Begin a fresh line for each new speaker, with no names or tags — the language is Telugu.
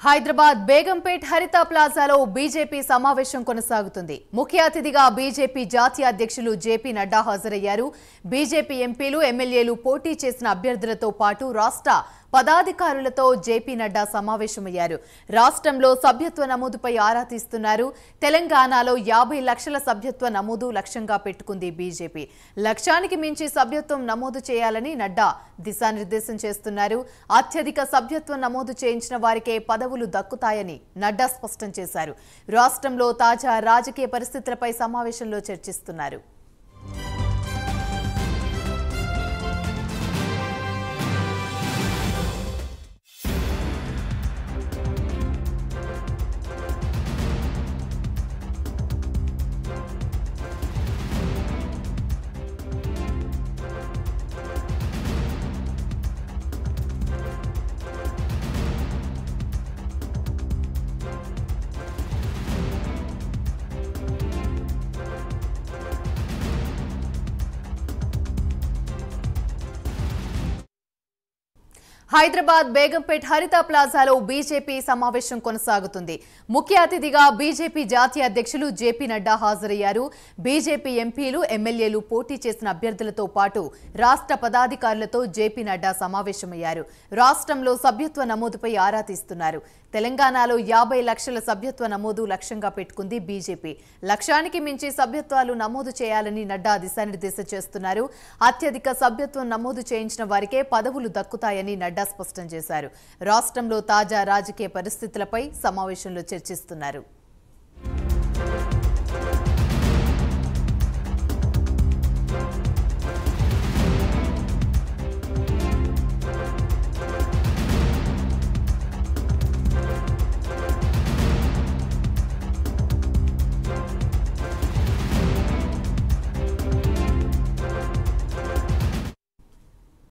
హైదరాబాద్ బేగంపేట్ హరిత ప్లాజాలో బీజేపీ సమావేశం కొనసాగుతుంది ముఖ్య అతిథిగా బీజేపీ జాతీయ అధ్యక్షులు జేపీ నడ్డా హాజరయ్యారు బీజేపీ ఎంపీలు ఎమ్మెల్యేలు పోటీ చేసిన అభ్యర్థులతో పాటు రాష్ట్ర పదాధికారులతో జేపీ నడ్డా సమావేశమయ్యారు రాష్ట్రంలో సభ్యత్వ నమోదుపై ఆరా తీస్తున్నారు తెలంగాణలో యాభై లక్షల సభ్యత్వ నమోదు లక్ష్యంగా పెట్టుకుంది బీజేపీ లక్ష్యానికి మించి సభ్యత్వం నమోదు చేయాలని నడ్డా దిశానిర్దేశం చేస్తున్నారు అత్యధిక సభ్యత్వం నమోదు చేయించిన వారికే పదవులు దక్కుతాయని నడ్డా స్పష్టం చేశారు రాష్ట్రంలో తాజా రాజకీయ పరిస్థితులపై సమావేశంలో చర్చిస్తున్నారు హైదరాబాద్ బేగంపేట్ హరిత ప్లాజాలో బీజేపీ సమావేశం కొనసాగుతుంది ముఖ్య అతిథిగా బీజేపీ జాతీయ అధ్యక్షులు జేపీ నడ్డా హాజరయ్యారు బీజేపీ ఎంపీలు ఎమ్మెల్యేలు పోటీ చేసిన అభ్యర్థులతో పాటు రాష్ట్ర పదాధికారులతో జేపీ నడ్డా సమావేశమయ్యారు రాష్ట్రంలో సభ్యత్వ నమోదుపై ఆరా తీస్తున్నారు తెలంగాణలో యాభై లక్షల సభ్యత్వ నమోదు లక్ష్యంగా పెట్టుకుంది బీజేపీ లక్ష్యానికి మించి సభ్యత్వాలు నమోదు చేయాలని నడ్డా దిశానిర్దేశం చేస్తున్నారు అత్యధిక సభ్యత్వం నమోదు చేయించిన వారికే పదవులు దక్కుతాయని నడ్డా స్పష్టం చేశారు రాష్ట్రంలో తాజా రాజకీయ పరిస్థితులపై సమావేశంలో చర్చిస్తున్నారు